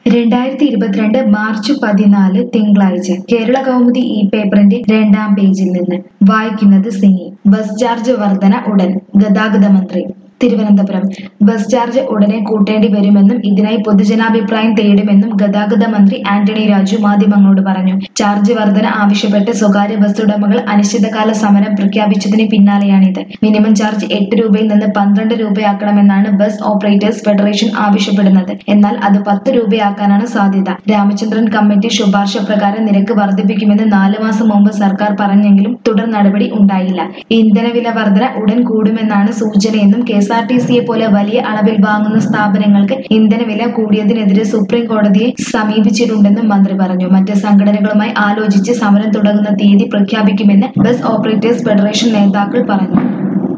രണ്ടായിരത്തി ഇരുപത്തിരണ്ട് മാർച്ച് പതിനാല് തിങ്കളാഴ്ച കേരള കൗമുദി ഈ പേപ്പറിന്റെ രണ്ടാം പേജിൽ നിന്ന് വായിക്കുന്നത് സിനി ബസ് ചാർജ് വർധന ഉടൻ ഗതാഗത മന്ത്രി തിരുവനന്തപുരം ബസ് ചാർജ് ഉടനെ കൂട്ടേണ്ടി വരുമെന്നും ഇതിനായി പൊതുജനാഭിപ്രായം തേടുമെന്നും ഗതാഗത മന്ത്രി ആന്റണി രാജു മാധ്യമങ്ങളോട് പറഞ്ഞു ചാർജ് വർധന ആവശ്യപ്പെട്ട് സ്വകാര്യ ബസ് ഉടമകൾ അനിശ്ചിതകാല സമരം പ്രഖ്യാപിച്ചതിന് പിന്നാലെയാണിത് മിനിമം ചാർജ് എട്ട് രൂപയിൽ നിന്ന് പന്ത്രണ്ട് രൂപയാക്കണമെന്നാണ് ബസ് ഓപ്പറേറ്റേഴ്സ് ഫെഡറേഷൻ ആവശ്യപ്പെടുന്നത് എന്നാൽ അത് പത്ത് രൂപയാക്കാനാണ് സാധ്യത രാമചന്ദ്രൻ കമ്മിറ്റി ശുപാർശ പ്രകാരം നിരക്ക് വർദ്ധിപ്പിക്കുമെന്ന് നാല് മാസം മുമ്പ് സർക്കാർ പറഞ്ഞെങ്കിലും തുടർ നടപടി ഉണ്ടായില്ല ഇന്ധനവില വർധന ഉടൻ കൂടുമെന്നാണ് സൂചനയെന്നും കെ എസ് ആർ ടി സിയെ പോലെ വലിയ അളവിൽ വാങ്ങുന്ന സ്ഥാപനങ്ങൾക്ക് ഇന്ധനവില കൂടിയതിനെതിരെ സുപ്രീം കോടതിയെ സമീപിച്ചിട്ടുണ്ടെന്നും മന്ത്രി പറഞ്ഞു മറ്റ് സംഘടനകളുമായി ആലോചിച്ച് സമരം തുടങ്ങുന്ന തീയതി പ്രഖ്യാപിക്കുമെന്ന് ബസ് ഓപ്പറേറ്റേഴ്സ് ഫെഡറേഷൻ നേതാക്കൾ പറഞ്ഞു